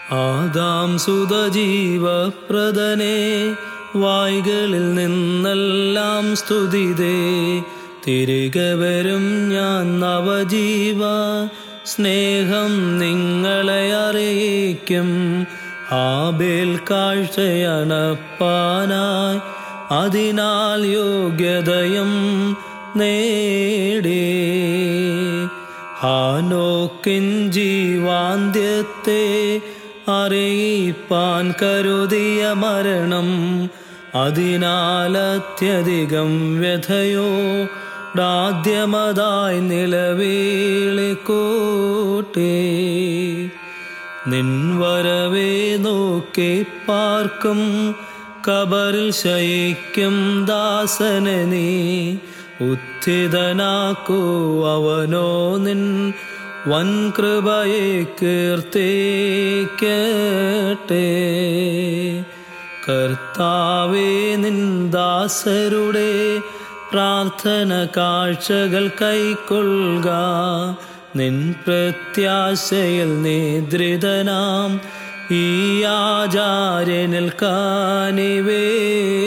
Adam സുതജീവപ്രദനെ വായ്കളിൽ നിന്നെല്ലാം സ്തുതിതേ തിരികെ വരും ഞാൻ നവജീവ സ്നേഹം നിങ്ങളെ അറിയിക്കും ആബേൽ കാഴ്ചയണപ്പാനായി അതിനാൽ യോഗ്യതയും നേടി ഹാനോക്കിൻ ജീവാന്ത്യത്തെ അറിയിപ്പാൻ കരുതിയ മരണം അതിനാലത്യധികം വ്യഥയോ ഡാദ്യമതായി നിലവേളിക്കൂട്ടേ നിൻവരവേ നോക്കി പാർക്കും കബറിൽ ശയിക്കും ദാസന നീ ഉത്ഥിതനാക്കൂ അവനോ നിൻ വൻ കൃപയെ കീർത്തിക്കട്ടെ കർത്താവേ നിൻ ദാസരുടെ പ്രാർത്ഥന കാഴ്ചകൾ കൈക്കൊള്ളുക നിൻ പ്രത്യാശയിൽ നിദ്രിതനാം ഈ ആചാര്യനിൽ കാനിവേക